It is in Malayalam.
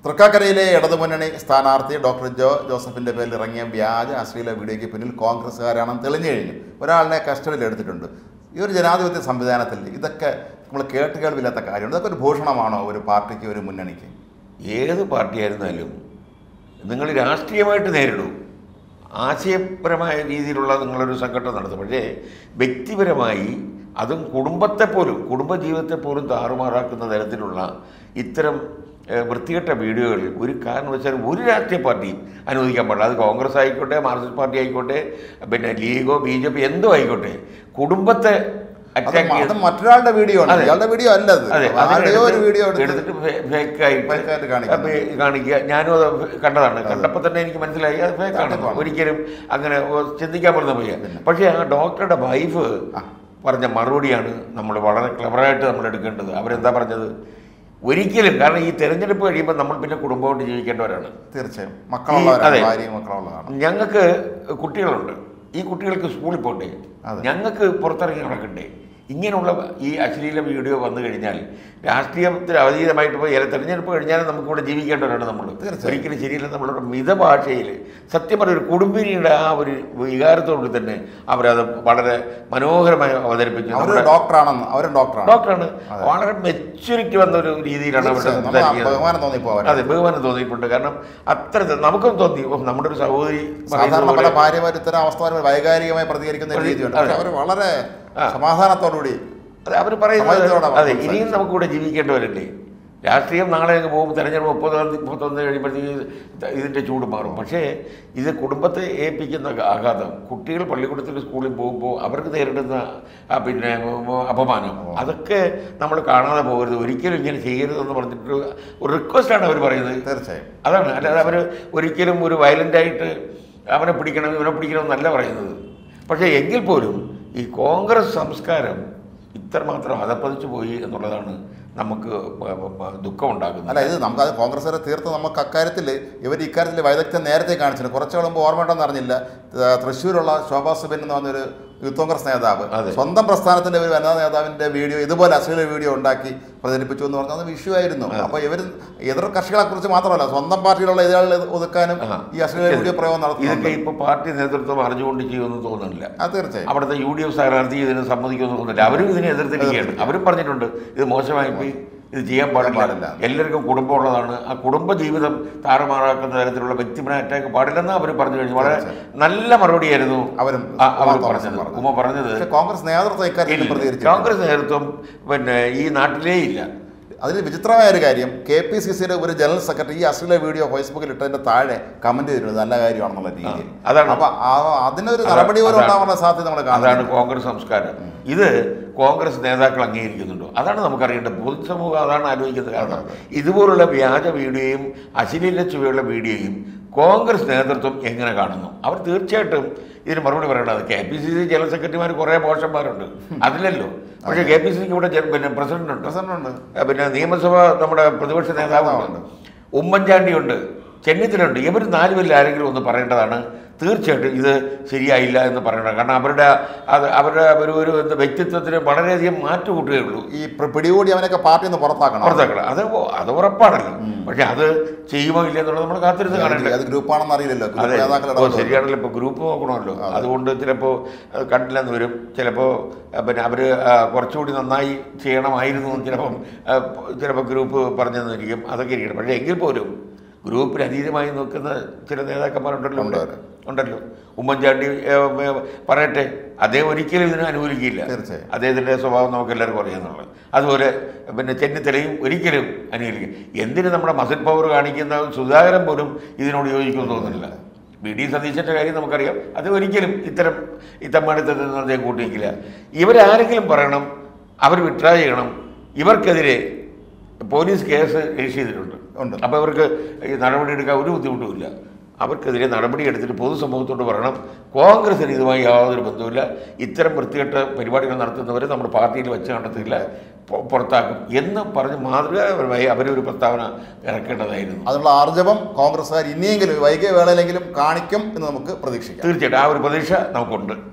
തൃക്കാക്കരയിലെ ഇടതുമുന്നണി സ്ഥാനാർത്ഥി ഡോക്ടർ ജോ ജോസഫിന്റെ പേരിൽ ഇറങ്ങിയ വ്യാജ അശ്ലീല വീഡിയോയ്ക്ക് പിന്നിൽ കോൺഗ്രസ്സുകാരാണെന്ന് തെളിഞ്ഞു കഴിഞ്ഞു ഒരാളിനെ കസ്റ്റഡിയിൽ എടുത്തിട്ടുണ്ട് ഈ ഒരു ജനാധിപത്യ സംവിധാനത്തിൽ ഇതൊക്കെ നമ്മൾ കേട്ടുകേൾവില്ലാത്ത കാര്യമാണ് ഇതൊക്കെ ഒരു ഭൂഷണമാണോ ഒരു പാർട്ടിക്ക് ഒരു മുന്നണിക്ക് ഏത് പാർട്ടിയായിരുന്നാലും നിങ്ങൾ രാഷ്ട്രീയമായിട്ട് നേരിടൂ ആശയപരമായ രീതിയിലുള്ള നിങ്ങളൊരു സംഘടന നടത്തും പക്ഷേ വ്യക്തിപരമായി അതും കുടുംബത്തെ പോലും കുടുംബജീവിതത്തെ പോലും താറുമാറാക്കുന്ന തരത്തിലുള്ള ഇത്തരം ഏഹ്, വൃത്തികെട്ട വീഡിയോകൾ ഒരു കാരണവശാലും ഒരു രാഷ്ട്രീയ പാർട്ടിയും അനുവദിക്കാൻ പാടില്ല അത് കോൺഗ്രസ് ആയിക്കോട്ടെ മാർക്സിസ്റ്റ് പാർട്ടി ആയിക്കോട്ടെ പിന്നെ ലീഗോ ബി ജെ പി എന്തോ ആയിക്കോട്ടെ കുടുംബത്തെ അത് അറ്റാക്ക് മ- അത് ചെയ്ത് മറ്റൊരാളുടെ വീഡിയോ ആണ് അതെ. ഇയാളുടെ വീഡിയോ അല്ല അത് അതെ ആരുടെയോ ഒരു വീഡിയോ എടുത്ത് എടുത്തിട്ട് ഫേക്കായിട്ട് fake ആയിട്ട് കാണിക്കുന്നു. കാണിക്കുക ഞാനും അത് കണ്ടതാണ് കണ്ടപ്പോൾ തന്നെ എനിക്ക് മനസ്സിലായി അത് ഫേക്കാണ് തട്ടിപ്പാണ്. ഒരിക്കലും അങ്ങനെ ഓ, ചിന്തിക്കാൻ പറ്റുന്ന വയ്യ പക്ഷേ ആ ഡോക്ടറുടെ വൈഫ് പറഞ്ഞ മറുപടിയാണ് നമ്മൾ വളരെ ക്ലവറായിട്ട് നമ്മൾ എടുക്കേണ്ടത് അവരെന്താ പറഞ്ഞത് ഒരിക്കലും കാരണം ഈ തെരഞ്ഞെടുപ്പ് കഴിയുമ്പോൾ നമ്മൾ പിന്നെ കുടുംബമായിട്ട് ജീവിക്കേണ്ടവരാണ് തീർച്ചയായും മക്കളുള്ളവരാണ് അതെ. ഭാര്യയും മക്കളുള്ളതാണ് ഞങ്ങൾക്ക് കുട്ടികളുണ്ട് ഈ കുട്ടികൾക്ക് സ്കൂളിൽ പോട്ടെ അതെ. ഞങ്ങൾക്ക് പുറത്തിറങ്ങി നടക്കണ്ടേ ഇങ്ങനെയുള്ള ഈ അശ്ലീല വീഡിയോ വന്നു കഴിഞ്ഞാൽ രാഷ്ട്രീയത്തിൽ അവതീതമായിട്ട് പോയി ഏറെ തെരഞ്ഞെടുപ്പ് കഴിഞ്ഞാലും നമുക്കിവിടെ ജീവിക്കേണ്ടവരാണ് നമ്മൾ തീർച്ചയായും. ഒരിക്കലും ശരിയല്ല നമ്മളുടെ മിതഭാഷയിൽ സത്യം പറഞ്ഞ ഒരു കുടുംബിനിയുടെ ആ ഒരു വികാരത്തോട് തന്നെ അവരത് വളരെ മനോഹരമായി അവതരിപ്പിച്ചു അവരൊരു നമ്മുടെ ഡോക്ടറാണെന്ന് അവരും ഡോക്ടറാണ് ഡോക്ടറാണ് വളരെ മെച്യൂരിറ്റി വന്ന ഒരു രീതിയിലാണ് അവർ തീർച്ചയായും. നമ്മൾ ആ സംസാരിക്കുന്നത് ബഹുമാനം തോന്നിപ്പോ അവര്. അതെ ബഹുമാനം തോന്നിയിട്ടുണ്ട് കാരണം അത്ര നമുക്കും തോന്നി ഓ, നമ്മുടെ ഒരു സഹോദരി സാധാരണ പറയുന്നത് പല പോലെ ഭാര്യമാർ ഇത്തരം അവസ്ഥ വരുമ്പോൾ വൈകാരികമായി പ്രതികരിക്കുന്ന ഒരു പ്രതി- രീതിയുണ്ട് പക്ഷെ അതെ. അവർ വളരെ ആ. സമാധാനത്തോടുകൂടി അത് അവർ പറയുന്നത് സമാജത്തോടെ അവർ അതെ സംസാരിച്ചു. ഇനിയും നമുക്കിവിടെ ജീവിക്കേണ്ടവരല്ലേ രാഷ്ട്രീയം നാളെ അങ്ങ് പോകും തെരഞ്ഞെടുപ്പ് മുപ്പതാം തീയതി മുപ്പത്തൊന്ന് കഴിയുമ്പോഴത്തേക്ക് ഇതിൻ്റെ ചൂട് മാറും പക്ഷേ ഇത് കുടുംബത്തെ ഏൽപ്പിക്കുന്ന ആഘാതം കുട്ടികൾ പള്ളിക്കൂടത്തിൽ സ്കൂളിൽ പോകുമ്പോൾ അവർക്ക് നേരിടുന്ന ആ പിന്നെ ഉം, അപമാനം അതൊക്കെ നമ്മൾ കാണാതെ പോകരുത് ഒരിക്കലും ഇങ്ങനെ ചെയ്യരുതെന്ന് പറഞ്ഞിട്ട് ഒരു റിക്വസ്റ്റാണ് അവർ പറയുന്നത് തീർച്ചയായും അതാണ് അല്ലാതെ അവർ ഒരിക്കലും ഒരു വയലൻ്റായിട്ട് അവനെ പിടിക്കണം ഇവനെ പിടിക്കണം എന്നല്ല പറയുന്നത് പക്ഷേ എങ്കിൽ പോലും ഈ കോൺഗ്രസ് സംസ്കാരം ഇത്രമാത്രം അതപ്പതിച്ചു പോയി എന്നുള്ളതാണ് നമുക്ക് പ- പ- പ- ദുഃഖമുണ്ടാക്കുന്നത് അല്ല ഇത് നമുക്കത് കോൺഗ്രസ്സുകാരെ തീർത്ത് നമുക്ക് അക്കാര്യത്തിൽ ഇവർ ഇക്കാര്യത്തിൽ വൈദഗ്ധ്യം നേരത്തെ കാണിച്ചിട്ടുണ്ട് കുറച്ച് മുമ്പ് ഓർമ്മ ഉണ്ടെന്ന് അറിഞ്ഞില്ല ത- തൃശ്ശൂരുള്ള ശോഭാ സുബിൻ എന്ന് പറഞ്ഞൊരു യൂത്ത് കോൺഗ്രസ് നേതാവ് അതെ. സ്വന്തം പ്രസ്ഥാനത്തിന്റെ ഒരു വനിതാ നേതാവിന്റെ വീഡിയോ ഇതുപോലെ അശ്ലീല വീഡിയോ ഉണ്ടാക്കി പ്രചരിപ്പിച്ചു എന്ന് പറഞ്ഞാൽ അത് വിഷു ആയിരുന്നു അപ്പോൾ ഇവർ എതിർ കക്ഷികളെ കുറിച്ച് മാത്രമല്ല സ്വന്തം പാർട്ടിയിലുള്ള എതിരാളികളെ ഒതുക്കാനും ആ. ഈ അശ്ലീല വീഡിയോ പ്രയോഗം ഇതൊക്കെ നടത്തുന്നുണ്ട് ഇപ്പോൾ പാർട്ടി നേതൃത്വം അറിഞ്ഞുകൊണ്ട് ചെയ്യുമെന്ന് തോന്നുന്നില്ല അത് തീർച്ചയായും അവിടുത്തെ യു ഡി എഫ് സ്ഥാനാർത്ഥി ഇതിന് സമ്മതിക്കുമെന്ന് തോന്നുന്നില്ല അവരും ഇതിനെ എതിർത്തിരിക്കുകയാണ് അവരും പറഞ്ഞിട്ടുണ്ട് ഇത് മോശമായി പോയി ഇത് ചെയ്യാൻ പാടില്ല പാടില്ല. എല്ലാവർക്കും കുടുംബമുള്ളതാണ് ആ കുടുംബ ജീവിതം താറുമാറാക്കുന്ന തരത്തിലുള്ള വ്യക്തിപരമായ അറ്റാക്ക് പാടില്ലെന്ന് അവർ പറഞ്ഞു കഴിഞ്ഞു വളരെ നല്ല മറുപടിയായിരുന്നു അവരും ആ, അവർ ഉമ്മ തോമസും പറഞ്ഞത് പറഞ്ഞത്. ഉമ്മ പറഞ്ഞത് പക്ഷേ കോൺഗ്രസ് നേതൃത്വം ഇക്കാര്യത്തിൽ ഇല്ല. പ്രതികരിച്ചു കോൺഗ്രസ് നേതൃത്വം പിന്നെ ഈ നാട്ടിലേ ഇല്ല അതിൽ വിചിത്രമായ ഒരു കാര്യം കെ പി സി സിയുടെ ഒരു ജനറൽ സെക്രട്ടറി ഈ അശ്ലീല വീഡിയോ ഫേസ്ബുക്കിൽ ഇട്ടതിന്റെ താഴെ കമന്റ് ചെയ്തിരുന്നത് നല്ല കാര്യമാണെന്നുള്ള രീതിയിൽ അതാണ്. അപ്പൊ ആ- അതിനൊരു അതാ- നടപടി പോലും അതാണ്. ഉണ്ടാവാനുള്ള സാധ്യത നമ്മൾ അതാണ് കാണുന്നത് കോൺഗ്രസ് സംസ്കാരം ഇത് കോൺഗ്രസ് നേതാക്കൾ അംഗീകരിക്കുന്നുണ്ടോ അതാണ് നമുക്കറിയേണ്ടത് പൊതുസമൂഹം അതാണ് ആലോചിക്കുന്നത് കാരണം ഇതുപോലുള്ള വ്യാജ വീഡിയോയും അശ്ലീല ചുവയുള്ള വീഡിയോയും കോൺഗ്രസ് നേതൃത്വം എങ്ങനെ കാണുന്നു അവർ തീർച്ചയായിട്ടും ഇതിന് മറുപടി പറയേണ്ടത് K P C C general സെക്രട്ടറിമാർ കുറേ പോഷന്മാരുണ്ട് അതിലല്ലോ പക്ഷേ കെ പി സി സിക്ക് ഇവിടെ ജന- പിന്നെ പ്രസിഡന്റ് ഉണ്ട് പ്രസിഡന്റ് പിന്നെ നിയമസഭ നമ്മുടെ പ്രതിപക്ഷ നേതാവുണ്ട് ഉമ്മൻചാണ്ടിയുണ്ട് ചെന്നിത്തലുണ്ട് ഇവർ നാലുപേരിൽ ആരെങ്കിലും ഒന്ന് പറയേണ്ടതാണ് തീർച്ചയായിട്ടും ഇത് ശരിയായില്ല എന്ന് പറയണം കാരണം അവരുടെ അത് അവരുടെ ഒരു ഒരു എന്താ വ്യക്തിത്വത്തിന് വളരെയധികം മാറ്റം കൂട്ടുകയുള്ളൂ ഈ പ്ര- പിടികൂടി അവനൊക്കെ പാർട്ടിയിൽ നിന്ന് പുറത്താക്കണം പുറത്താക്കണം അത് ഓ- അത് ഉറപ്പാണല്ലോ പക്ഷെ അത് ചെയ്യുമോ ഇല്ല എന്നുള്ളത് നമ്മൾ കാത്തിരുന്ന് കാണേണ്ടത് അത് ഗ്രൂപ്പാണെന്ന് അറിയില്ലല്ലോ ഗ്രൂപ്പ് അതെ നേതാക്കൾ ഇപ്പോൾ ഇടപെടുന്നത്. ശരിയാണല്ലോ ഇപ്പോൾ ഗ്രൂപ്പ് നോക്കണമല്ലോ അതുകൊണ്ട് ചിലപ്പോൾ കണ്ടില്ലെന്ന് വരും ചിലപ്പോൾ പിന്നെ അവർ കുറച്ചുകൂടി നന്നായി ചെയ്യണമായിരുന്നു എന്ന് ചിലപ്പം ആ, ചിലപ്പോൾ ഗ്രൂപ്പ് പറഞ്ഞെന്നിരിക്കും അതൊക്കെ ഇരിക്കണം പക്ഷേ എങ്കിൽ പോലും ഗ്രൂപ്പിന് അതീതമായി നിൽക്കുന്ന ചില നേതാക്കന്മാരുണ്ടല്ലോ ഇവിടെ. ഉണ്ട്. ഉണ്ടല്ലോ ഉമ്മൻചാണ്ടി ഏ, ഏ, പറയട്ടെ അദ്ദേഹം ഒരിക്കലും ഇതിനെ അനുകൂലിക്കില്ല തീർച്ചയായും. അദ്ദേഹത്തിൻ്റെ സ്വഭാവം നമുക്ക് എല്ലാവർക്കും അറിയാമെന്നുള്ളത് അതുപോലെ പിന്നെ ചെന്നിത്തലയും ഒരിക്കലും അനുകൂലിക്കും എന്തിന് നമ്മുടെ മസിൽ പവർ കാണിക്കുന്ന സുധാകരൻ പോലും ഇതിനോട് യോജിക്കുമെന്ന് തോന്നുന്നില്ല വി ഡി സതീശൻ്റെ കാര്യം നമുക്കറിയാം അത് ഒരിക്കലും ഇത്തരം ഇത്തമ്മാടിത്തത്തിൽ നിന്ന് അദ്ദേഹം കൂട്ടിനിൽക്കില്ല ഇവരാരെങ്കിലും പറയണം അവർ വിട്രാ ചെയ്യണം ഇവർക്കെതിരെ പോലീസ് കേസ് രജിസ്റ്റർ ചെയ്തിട്ടുണ്ട് ഉണ്ട്. അപ്പോൾ ഇവർക്ക് ഈ നടപടിയെടുക്കാൻ ഒരു ബുദ്ധിമുട്ടുമില്ല അവർക്കെതിരെ നടപടിയെടുത്തിട്ട് പൊതുസമൂഹത്തോട് പറയണം കോൺഗ്രസിന് ഇതുമായി യാതൊരു ബന്ധവുമില്ല ഇത്തരം വൃത്തികെട്ട പരിപാടികൾ നടത്തുന്നവരെ നമ്മുടെ പാർട്ടിയിൽ വെച്ച് കണ്ടെത്തില്ല പൊ- പുറത്താക്കും എന്ന് പറഞ്ഞ് മാതൃകാപരമായി അവരൊരു പ്രസ്താവന ഇറക്കേണ്ടതായിരുന്നു അതിനുള്ള ആർജവം കോൺഗ്രസ്സുകാർ ഇനിയെങ്കിലും വൈകിയ വേളയിലെങ്കിലും കാണിക്കും എന്ന് നമുക്ക് പ്രതീക്ഷിക്കാം തീർച്ചയായിട്ടും ആ ഒരു പ്രതീക്ഷ നമുക്കുണ്ട്